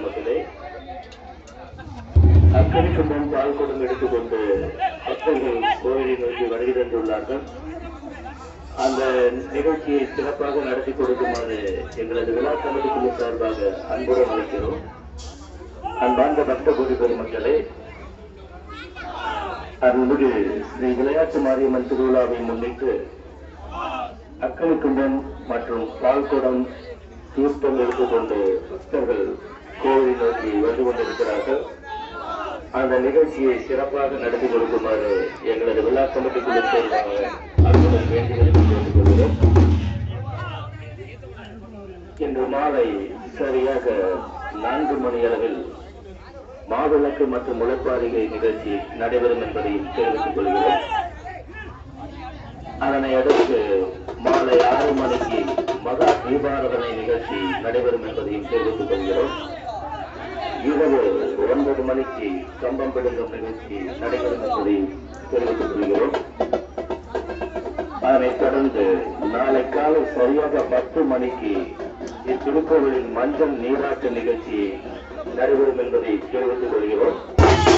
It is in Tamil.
பெருமக்களே அக்கறைக்கு முன் பால் குடம் எடுத்துக்கொண்டு பக்தர்கள் கோயிலை நோக்கி வருகை தந்துள்ளார்கள் அந்த நிகழ்ச்சியை சிறப்பாக நடத்தி கொடுக்குமாறு எங்களது விழா கமிட்டி குழு சார்பாக அன்புடன் அழைக்கிறோம் அன்பார்ந்த பக்த கோடி பெருமக்களே அருள்மிகு ஸ்ரீ விளையாட்டு மாரியம்மன் திருவிழாவை முன்னிட்டு அக்கனிக்குண்டன் மற்றும் பால்குடம் தீர்த்தம் எடுத்துக்கொண்டு பக்தர்கள் கோவிலை நோக்கி வந்து கொண்டிருக்கிறார்கள் அந்த நிகழ்ச்சியை சிறப்பாக நடத்தி கொடுக்குமாறு எங்களது விழா கமிட்டி குழு சார்பாக அன்புடன் வேண்டுதலை கேட்டுக்கொள்கிறோம் இன்று மாலை சரியாக நான்கு மணி அளவில் மாவிளக்கு மற்றும் முளைப்பாரிகை நிகழ்ச்சி நடைபெறும் என்பதையும் தெரிவித்துக் கொள்கிறோம் அதனை அடுத்து மாலை ஆறு மணிக்கு மகா தீபாராதனை நிகழ்ச்சி நடைபெறும் என்பதையும் தெரிவித்துக் கொள்கிறோம் இரவு ஒன்பது மணிக்கு கம்பம் பிடுங்கும் நிகழ்ச்சி நடைபெறும் என்பதை தெரிவித்துக் கொள்கிறோம் அதனைத் தொடர்ந்து நாளை காலை சரியாக பத்து மணிக்கு இத்திருக்கோவிலின் மஞ்சள் நீராட்டு நிகழ்ச்சி நடைபெறும் என்பதை தெரிவித்துக் கொள்கிறோம்